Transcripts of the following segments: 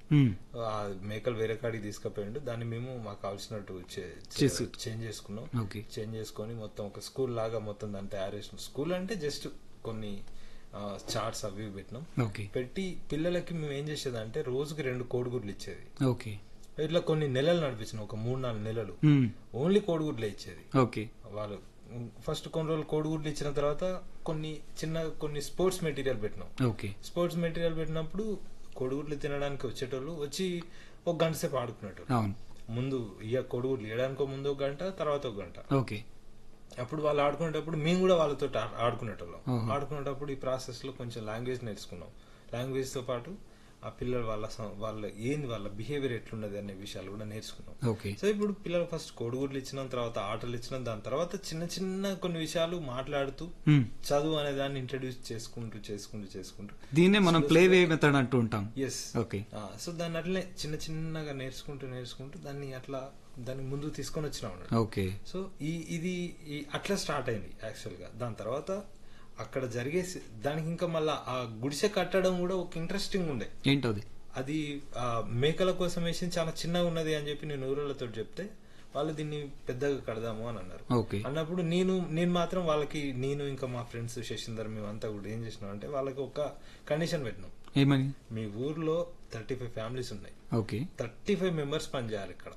మ్మ్. ఆ మేకలు వేరే కాడికి తీసుకుపోయిండు దాన్ని మేము మాకు కావాల్సినట్టు చే- చే- చేసు- చేంజ్ చేసుకున్నాం ఓకే చేంజ్ చేసుకొని మొత్తం ఒక స్కూల్ లాగా మొత్తం దాన్ని తయారు చేసినాం స్కూల్ అంటే జస్ట్ కొన్ని చార్ట్స్ అవి ఇవి పెట్టినాం ఓకే పెట్టి పిల్లలకి మేము ఏం చేసేదంటే రోజుకి రెండు కోడిగుడ్లు ఇచ్చేది ఓకే ఇట్లా కొన్ని నెలలు నడిపించిన ఒక మూడు నాలుగు నెలలు మ్మ్. ఓన్లీ కోడిగుడ్లే ఇచ్చేది ఓకే వాళ్ళు ఫస్ట్ కొన్ని రోజులు కోడిగుడ్లు ఇచ్చిన తర్వాత కొన్ని చిన్న కొన్ని స్పోర్ట్స్ మెటీరియల్ పెట్టినాం ఓకే స్పోర్ట్స్ మెటీరియల్ పెట్టినప్పుడు కోడిగుడ్లు తినడానికి వచ్చేటోళ్ళు వచ్చి ఒక గంట సేపు ఆడుకునేటోళ్ళు అవును ముందు ఇయ్య కోడిగుడ్లు ఇవ్వడానికి ముందు ఒక గంట తర్వాత ఒక గంట ఓకే అప్పుడు వాళ్ళు ఆడుకునేటప్పుడు మేము కూడా వాళ్ళతో ఆ- ఆడుకునేటోళ్ళం ఆహా. ఆడుకునేటప్పుడు ఈ ప్రాసెస్ లో కొంచెం లాంగ్వేజ్ నేర్చుకున్నాం లాంగ్వేజ్ తో పాటు ఆ పిల్లలు వాళ్ళ సం- వాళ్ళ ఏంది వాళ్ళ బిహేవియర్ ఎట్లున్నది అనే విషయాలు కూడా నేర్చుకున్నాం ఓకే సో ఇప్పుడు పిల్లలు ఫస్ట్ కోడిగుడ్లు ఇచ్చిన తర్వాత ఆటలు ఇచ్చిన దాని తర్వాత చిన్న చిన్న కొన్ని విషయాలు మాట్లాడుతూ మ్మ్. చదువు అనే దాన్ని ఇంట్రడ్యూస్ చేసుకుంటూ చేసుకుంటూ చేసుకుంటూ దీన్నే మనం ప్లే వే మెథడ్ అంటూ ఉంటాం ఎస్ ఓకే సో దాన్ని అట్లనే చిన్న చిన్నగా నేర్చుకుంటూ నేర్చుకుంటూ దాన్ని అట్లా దాన్ని ముందుకు తీసుకొని వచ్చినాం అన్నట్టు. ఓకే సో ఈ ఇది ఈ అట్లా స్టార్ట్ అయింది యాక్చువల్ గా దాని తర్వాత అక్కడ జరిగే సి- దానికి ఇంకా మళ్ళా ఆ గుడిసె కట్టడం కూడా ఒక ఇంట్రెస్టింగ్ ఉండే ఏంటది అది ఆ మేకల కోసం వేసి చాలా చిన్నగా ఉన్నది అని చెప్పి నేను ఊరలతో చెప్తే వాళ్ళు దీన్ని పెద్దగా కడదాము అని అన్నారు ఓకే అన్నప్పుడు నేను నేను మాత్రం వాళ్ళకి నేను ఇంకా మా ఫ్రెండ్స్ శశిందర్ మేమంతా కూడా ఏం చేసినాం అంటే వాళ్ళకి ఒక కండిషన్ పెట్టినాం ఏమని మీ ఊర్లో థర్టీ ఫైవ్ ఫ్యామిలీస్ ఉన్నాయి ఓకే థర్టీ ఫైవ్ మెంబర్స్ పనిచేయాలి ఇక్కడ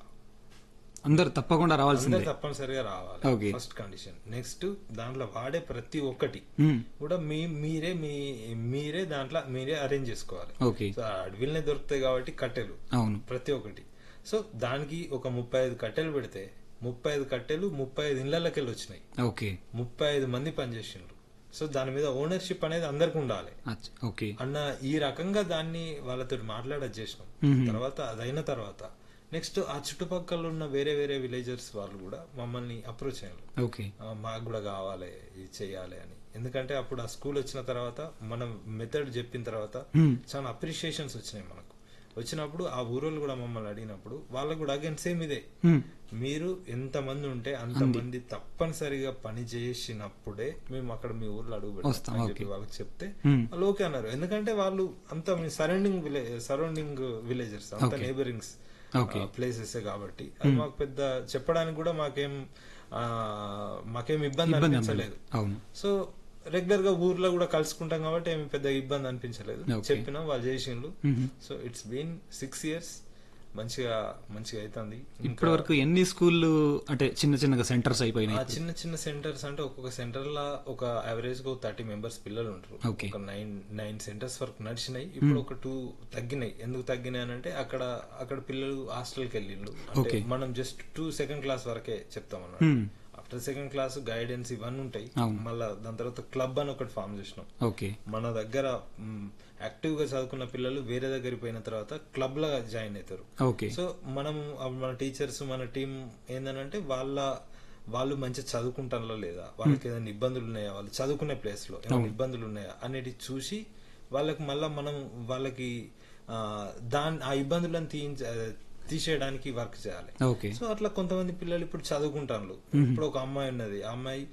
అందరు తప్పకుండా రావాల్సిందే అందరు తప్పనిసరిగా రావాలి Okay. ఫస్ట్ కండిషన్ నెక్స్ట్ దాంట్లో వాడే ప్రతి ఒక్కటి మ్మ్. కూడా మీ మీరే మీ మీరే దాంట్లో మీరే అరేంజ్ చేసుకోవాలి ఓకే సో అడవిలోనే దొరుకుతాయి కాబట్టి కట్టెలు అవును ప్రతి ఒక్కటి సో దానికి ఒక ముప్పై ఐదు కట్టెలు పెడితే ముప్పై ఐదు కట్టెలు ముప్పై ఐదు ఇళ్లకి వెళ్ళి వచ్చినాయి ఓకే ముప్పై ఐదు మంది పనిచేసిండ్రు సో దాని మీద ఓనర్షిప్ అనేది అందరికి ఉండాలి అచ్చ- ఓకే అన్న ఈ రకంగా దాన్ని వాళ్ళతో మాట్లాడచ్చు చేసినాం మ్మ్. తర్వాత అదైన తర్వాత నెక్స్ట్ ఆ చుట్టుపక్కల ఉన్న వేరే వేరే విలేజర్స్ వాళ్ళు కూడా మమ్మల్ని అప్రోచ్ అయ్యారు ఓకే ఆ, మాకు కూడా కావాలి ఇది చెయ్యాలి అని ఎందుకంటే అప్పుడు ఆ స్కూల్ వచ్చిన తర్వాత మనం మెథడ్ చెప్పిన తర్వాత మ్మ్. చాలా అప్రిషియేషన్స్ వచ్చినాయి మనకు వచ్చినప్పుడు ఆ ఊరోళ్ళు కూడా మమ్మల్ని అడిగినప్పుడు వాళ్ళకు కూడా అగైన్ సేమ్ ఇదే మ్మ్. మీరు ఎంత మంది ఉంటే అంతమంది తప్పనిసరిగా పని చేసినప్పుడే మేము అక్కడ మీ ఊర్లో అడుగు పెడతాం వస్తాం, అని ఓకే. చెప్పి వాళ్ళకి చెప్తే మ్మ్. వాళ్ళు ఓకే అన్నారు ఎందుకంటే వాళ్ళు అంత మీ సరౌండింగ్ విలేజ్ సరౌండింగ్ విలేజెస్ అంత ఓకే. Neighbourings okay. ప్లేసెస్ కాబట్టి అది మాకు పెద్ద చెప్పడానికి కూడా మాకేం ఆ, మాకేం ఇబ్బంది ఇబ్బంది అనిపించలేదు అనిపించలేదు. అవును సో రెగ్యులర్ గా ఊర్లో కూడా కలుసుకుంటాం కాబట్టి ఏమి పెద్ద ఇబ్బంది అనిపించలేదు ఓకే. చెప్పినాం వాళ్ళు చేసిండ్రు hmm. So it's been six years మంచిగా మంచిగా అవుతుంది ఇప్పటి వరకు ఎన్ని స్కూళ్ళు అంటే చిన్న చిన్నగా సెంటర్స్ ఆ అయిపోయినాయి చిన్న చిన్న సెంటర్స్ అంటే ఒక్కొక్క సెంటర్ లా ఒక యావరేజ్ గా థర్టీ మెంబర్స్ పిల్లలు ఉంటారు ఓకే. ఒక నైన్ నైన్ సెంటర్స్ వరకు నడిచినాయి ఇప్పుడు ఒక టూ తగ్గినాయి ఎందుకు తగ్గినాయి అని అంటే అక్కడ అక్కడ పిల్లలు హాస్టల్కి వెళ్ళిండ్రు అంటే ఓకే. మనం జస్ట్ టూ సెకండ్ క్లాస్ వరకే చెప్తాం అన్నమాట hmm. After second class guidance ఇవన్నీ ఉంటాయి అవును. మళ్ళా దాని తర్వాత క్లబ్ అని ఒకటి ఫామ్ చేసినాం ఓకే మన దగ్గర యాక్టివ్ గా చదువుకున్న పిల్లలు వేరే దగ్గరికి పోయిన తర్వాత క్లబ్ లా జాయిన్ అవుతారు ఓకే సో మనం మన టీచర్స్ మన టీం ఏందనంటే వాళ్ళ వాళ్ళు మంచిగా చదువుకుంటారో లేదా వాళ్ళకి ఏదైనా ఇబ్బందులు ఉన్నాయా వాళ్ళు చదువుకునే ప్లేస్ లో ఏమైనా ఇబ్బందులు ఉన్నాయా అనేది చూసి వాళ్ళకి మళ్ళా మనం వాళ్ళకి ఆ, దాని ఆ ఇబ్బందులను తీయించ తీసేయడానికి వర్క్ చేయాలి ఓకే సో అట్లా కొంతమంది పిల్లలు ఇప్పుడు చదువుకుంటారు ఇప్పుడు ఒక అమ్మాయి ఉన్నది ఆ అమ్మాయి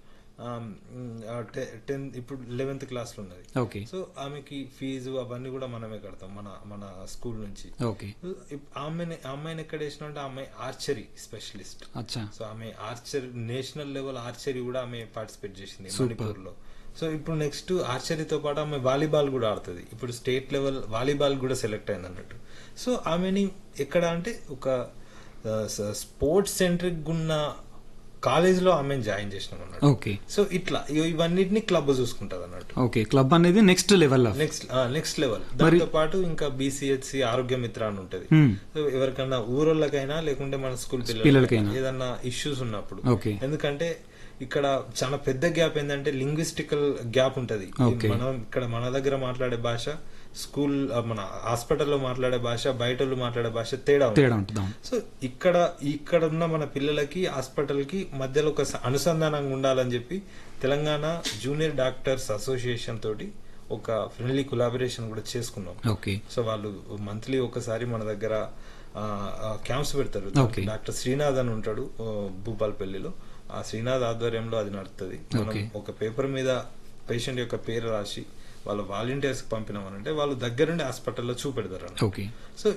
టెన్త్ ఇప్పుడు లెవెన్త్ క్లాస్ లో ఉన్నది ఓకే సో ఆమెకి ఫీజు అవన్నీ కూడా మనమే కడతాం మన మన స్కూల్ నుంచి ఓకే ఇప్- ఆమెని ఆ అమ్మాయిని ఎక్కడ వేసిన అంటే ఆ అమ్మాయి ఆర్చరీ స్పెషలిస్ట్ అచ్చా సో ఆమె ఆర్చరీ నేషనల్ లెవెల్ ఆర్చరీ కూడా ఆమె పార్టిసిపేట్ చేసింది Super. మణిపూర్ లో సో ఇప్పుడు నెక్స్ట్ ఆర్చరీతో పాటు ఆమె వాలీబాల్ కూడా ఆడుతుంది ఇప్పుడు స్టేట్ లెవెల్ వాలీబాల్ కూడా సెలెక్ట్ అయింది అన్నట్టు సో ఆమెని ఎక్కడ అంటే ఒక స్పోర్ట్స్ సెంట్రిక్ ఉన్న కాలేజ్ లో ఆమెను జాయిన్ చేసినాం అన్నట్టు ఓకే సో ఇట్లా ఇగో ఇవన్నిటిని క్లబ్ చూసుకుంటది అన్నట్టు ఓకే క్లబ్ అనేది next level of next next level దాంతో పాటు ఇంకా బీసీహెచ్సి ఆరోగ్య మిత్ర అని ఉంటది Hmm. సో ఎవరికన్నా ఊరోళ్ళకైనా లేకుంటే మన స్కూల్ పిల్లలకైనా. పిల్లలకైనా ఏదన్నా ఇష్యూస్ ఉన్నప్పుడు ఓకే ఎందుకంటే ఇక్కడ చాలా పెద్ద గ్యాప్ ఏంటంటే లింగ్విస్టికల్ గ్యాప్ ఉంటది Okay. మనం ఇక్కడ మన దగ్గర మాట్లాడే భాష స్కూల్ ఆ, మన హాస్పిటల్లో మాట్లాడే భాష బయట వాళ్ళు మాట్లాడే భాష తేడా ఉంటుంది. తేడా ఉంటుంది అవును. సో ఇక్కడ ఇక్కడ ఉన్న మన పిల్లలకి హాస్పిటల్ కి మధ్యలో ఒక స- అనుసంధానంగా ఉండాలని చెప్పి తెలంగాణ జూనియర్ డాక్టర్స్ అసోసియేషన్ తోటి ఒక ఫ్రెండ్లీ కొలాబరేషన్ కూడా చేసుకున్నాం ఓకే సో వాళ్ళు మంత్లీ ఒకసారి మన దగ్గర క్యాంప్స్ పెడతారు Okay. డాక్టర్ శ్రీనాథ్ అని ఉంటాడు ఆ, భూపాలపల్లిలో ఆ శ్రీనాథ్ ఆధ్వర్యంలో అది నడుస్తుంది మనం Okay. ఒక పేపర్ మీద పేషెంట్ యొక్క పేరు రాసి వాళ్ళ వాలంటీర్స్ పంపినామనంటే వాళ్ళు దగ్గరుండి హాస్పిటల్లో చూపెడతారు అన్నమాట. Okay so